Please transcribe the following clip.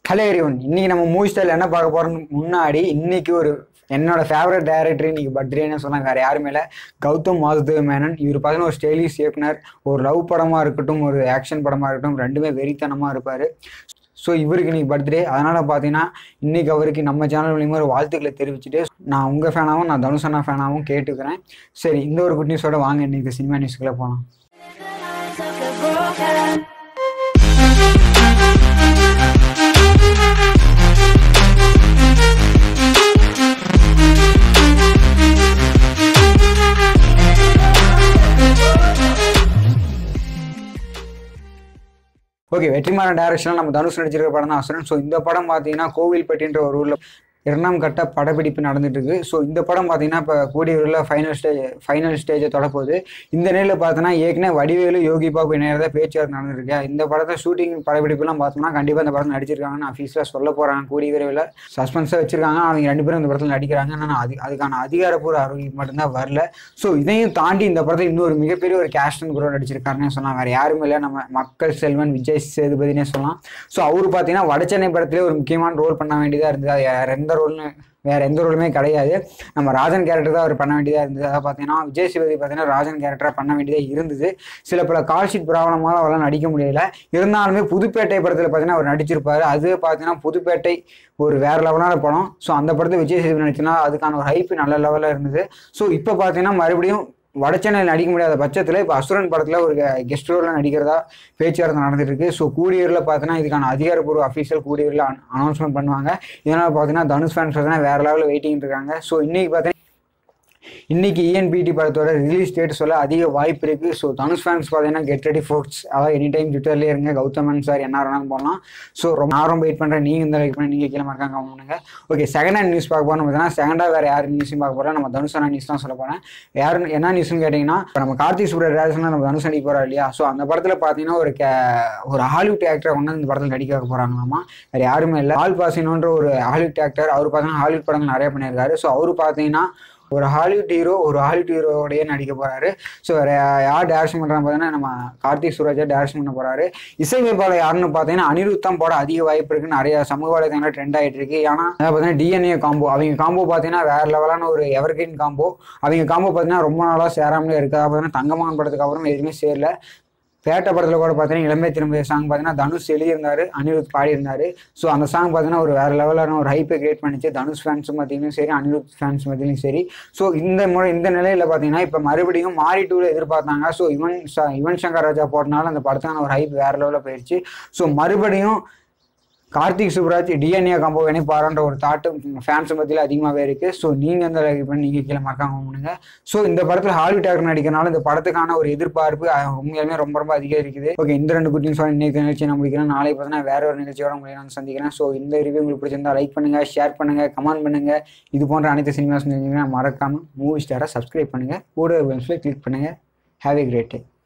hello everyone இன்னைக்கு நம்ம movie style என்ன பார்க்க போறோம்னு முன்னாடி இன்னைக்கு ஒரு என்னோட ஃபேவரட் டைரக்டர் இன்னைக்கு பர்த்டேன்னு சொன்னாங்க வேற யாருமே இல்லை கௌதம் வாசுதேவ் மேனன் இவர் பார்த்தீங்கன்னா ஒரு ஸ்டைலிஷ் இயக்குனர் ஒரு லவ் படமாக இருக்கட்டும் ஒரு ஆக்ஷன் படமாக இருக்கட்டும் ரெண்டுமே வெறித்தனமாக இருப்பார் ஸோ இவருக்கு இன்னைக்கு பர்த்டே அதனால் பார்த்தீங்கன்னா இன்னைக்கு அவருக்கு நம்ம சேனல் மூலியமாக ஒரு வாழ்த்துக்களை தெரிவிச்சுட்டு நான் உங்கள் ஃபேனாகவும் நான் தனுஷ் அண்ணா ஃபேனாகவும் கேட்டுக்கிறேன் சரி இந்த ஒரு குட் நியூஸோட வாங்க இன்னைக்கு சினிமா நியூஸ்க்குள்ளே போகலாம் ஓகே வெற்றிமாறன் டைரக்ஷனில் நம்ம தனுஷ் நடிச்சிருக்க படம் தான் அசுரன் ஸோ இந்த படம் பார்த்தீங்கன்னா கோவில்பட்டின்ற ஒரு ஊரில் இரண்டாம் கட்ட படப்பிடிப்பு நடந்துட்டு இருக்கு ஸோ இந்த படம் பார்த்தீங்கன்னா இப்போ கூடிய விரைவில் ஃபைனல் ஸ்டேஜ் ஃபைனல் ஸ்டேஜை தொடப்போகுது இந்த நிலையில் பார்த்தோன்னா ஏற்கனவே வடிவேலு யோகி பாபு இணையறத பேச்சுவார்த்தை நடந்திருக்கு இந்த படத்தை ஷூட்டிங் படப்பிடிப்புலாம் பார்த்தோம்னா கண்டிப்பாக இந்த படத்தில் நடிச்சிருக்காங்கன்னு அஃபீஸில் சொல்ல போகிறாங்க கூடிய விரைவில் சஸ்பென்ஸாக வச்சிருக்காங்க அவங்க ரெண்டு பேரும் இந்த படத்தில் நடிக்கிறாங்க ஆனால் அது அதுக்கான அதிகாரப்பூர்வ அறிவிப்பு மட்டும்தான் வரல ஸோ இதையும் தாண்டி இந்த படத்தில் இன்னொரு மிகப்பெரிய ஒரு கேஸ்டன் கூட நடிச்சிருக்காருன்னே சொல்லலாம் வேறு யாருமே இல்லை நம்ம மக்கள் செல்வன் விஜய் சேதுபதினே சொல்லலாம் ஸோ அவர் பார்த்தீங்கன்னா வடசென்னை படத்திலே ஒரு முக்கியமான ரோல் பண்ண வேண்டியதாக இருந்தது அது வேற எந்த ரோல்னு வேற எந்த ரோலுமே கிடையாது நம்ம ராஜன் கேரக்டர் தான் அவர் பண்ண வேண்டியதாக இருந்தது அதாவது பார்த்தீங்கன்னா விஜய் சேதுபதி பார்த்தீங்கன்னா ராஜன் கேரக்டராக பண்ண வேண்டியதாக இருந்தது சில பல கால் ஷீட் ப்ராப்ளமால அவரால் நடிக்க முடியல இருந்தாலுமே புதுப்பேட்டை படத்தில் பார்த்தீங்கன்னா அவர் நடிச்சிருப்பாரு அது பார்த்தீங்கன்னா புதுப்பேட்டை ஒரு வேற லெவலான படம் ஸோ அந்த படத்தை விஜய் சேதுபதி நடிச்சுனா அதுக்கான ஒரு ஹைப் நல்ல லெவலில் இருந்தது ஸோ இப்போ பார்த்தீங்கன்னா மறுபடியும் வடச்சென்னையில் நடிக்க முடியாத பட்சத்தில் இப்போ அசுரன் படத்தில் ஒரு கெஸ்ட் ரோலில் நடிக்கிறதா பேச்சுவார்த்தை நடந்துட்டு இருக்கு ஸோ கூடியூரில் பார்த்தீங்கன்னா இதுக்கான அதிகாரப்பூர்வ அஃபீஷியல் கூடியூரில் அனௌன்ஸ்மெண்ட் பண்ணுவாங்க இதனால் பார்த்தீங்கன்னா தனுஷ் ஃபேன்ஸ் பார்த்தீங்கன்னா வேற லெவலில் வெயிட்டிங் இருக்காங்க ஸோ இன்னைக்கு பார்த்தீங்கன்னா இன்னைக்கு இஎன்பிடி படத்தோட ரிலீஸ் டேட் சொல்ல அதிக வாய்ப்பு இருக்கு ஸோ தனுஷ் ஃபேன்ஸ் பார்த்தீங்கன்னா கெட் ரெடி ஃபோர்ட்ஸ் அதாவது எனி டைம் ட்விட்டர்லேயே இருங்க கௌதமன் சார் என்ன வேணாலும் போகலாம் ஸோ ரொம்ப நான் ரொம்ப வெயிட் பண்ணுறேன் நீங்கள் இந்த லைக் பண்ணி நீங்கள் கீழே மறக்காம comment பண்ணுங்க ஓகே செகண்ட் ஹேண்ட் நியூஸ் பார்க்க போகிறோம் பார்த்தீங்கன்னா செகண்டாக வேறு யார் நியூஸும் பார்க்க போகிறோம் நம்ம தனுஷ் அண்ணா நியூஸ் தான் சொல்ல போகிறேன் யார் என்ன நியூஸ்னு கேட்டிங்கன்னா இப்போ நம்ம கார்த்திக் சுப்ர ரேஷன் நம்ம தனுஷ் நடிக்க போகிறோம் இல்லையா ஸோ அந்த படத்தில் பார்த்தீங்கன்னா ஒரு கே ஒரு ஹாலிவுட் ஆக்டரை கொண்டு வந்து இந்த படத்தில் நடிக்க வைக்க போகிறாங்களாமா வேறு யாருமே இல்லை ஆல் பாசினோன்ற ஒரு ஹாலிவுட் ஆக்டர் அவர் பார்த்தீங்கன்னா ஹாலிவுட் படங்கள் நிறைய பண்ணியிருக்காரு ஸோ அவர் பார்த்தீங்கன்னா ஒரு ஹாலிவுட் ஹீரோ ஒரு ஹாலிவுட் ஹீரோடையே நடிக்க போறாரு ஸோ வேற யார் டேரக்ஷன் பண்றாங்க பார்த்தீங்கன்னா நம்ம கார்த்திக் சுராஜா டேரக்ஷன் பண்ண போறாரு இசையமைப்பாளர் யாருன்னு பார்த்தீங்கன்னா அனிருத் தான் போட அதிக வாய்ப்பு இருக்கு நிறைய சமூக வலைதளங்கள் ட்ரெண்ட் ஆயிட்டு இருக்கு ஏன்னா அதாவது பார்த்தீங்கன்னா டிஎன்ஏ காம்போ அவங்க காம்போ பார்த்தீங்கன்னா வேற லெவலான ஒரு எவர்கிரீன் காம்போ அவங்க காம்போ பார்த்தீங்கன்னா ரொம்ப நாளாக சேராமலே இருக்கு அதாவது பார்த்தீங்கன்னா தங்கமான் படத்துக்கு அப்புறம் எதுவுமே சேரல பேட்ட படத்தில் கூட பார்த்தீங்கன்னா இளமை திரும்பிய சாங் பார்த்தீங்கன்னா தனுஷ் எழுதியிருந்தாரு அனிருத் பாடியிருந்தாரு ஸோ அந்த சாங் பார்த்தீங்கன்னா ஒரு வேற லெவலான ஒரு ஹைப்பை கிரியேட் பண்ணிச்சு தனுஷ் ஃபேன்ஸும் பார்த்தீங்கன்னா சரி அனிருத் ஃபேன்ஸ் மத்தியிலும் சரி ஸோ இந்த முறை இந்த நிலையில் பார்த்தீங்கன்னா இப்போ மறுபடியும் மாரி டூவில் எதிர்பார்த்தாங்க ஸோ யுவன் ச- யுவன் சங்கர் ராஜா போட்டனால அந்த படத்துக்கான ஒரு ஹைப் வேற லெவலில் போயிடுச்சு ஸோ மறுபடியும் கார்த்திக் சுப்ராஜ் டிஎன்ஏ காம்போ இணைப்பாருன்ற ஒரு தாட்டு ஃபேன்ஸ் மத்தியில் அதிகமாகவே இருக்குது ஸோ நீங்கள் எந்த லைக் பண்ணி நீங்கள் கீழே மறக்காம பண்ணுங்க ஸோ இந்த படத்தில் ஹாலிவுட் ஆக்டர் நடிக்கிறனால இந்த படத்துக்கான ஒரு எதிர்பார்ப்பு அஹ், உண்மையாலுமே ரொம்ப ரொம்ப அதிகம் இருக்குது ஓகே இந்த ரெண்டு குட்டியும் சொல்லி இன்னைக்கு நிகழ்ச்சி நான் முடிக்கிறேன் நாளைக்கு பார்த்தீங்கன்னா வேற ஒரு நிகழ்ச்சியோட உங்களை நான் சந்திக்கிறேன் ஸோ இந்த ரிவ்யூ உங்களுக்கு பிடிச்சிருந்தா லைக் பண்ணுங்க ஷேர் பண்ணுங்க கமெண்ட் பண்ணுங்க இது போன்ற அனைத்து சினிமாஸ் தெரிஞ்சுங்கன்னா மறக்காம மூவி ஸ்டாரை சப்ஸ்கிரைப் பண்ணுங்க கூட கிளிக் பண்ணுங்க ஹேவ் ஏ கிரேட் டே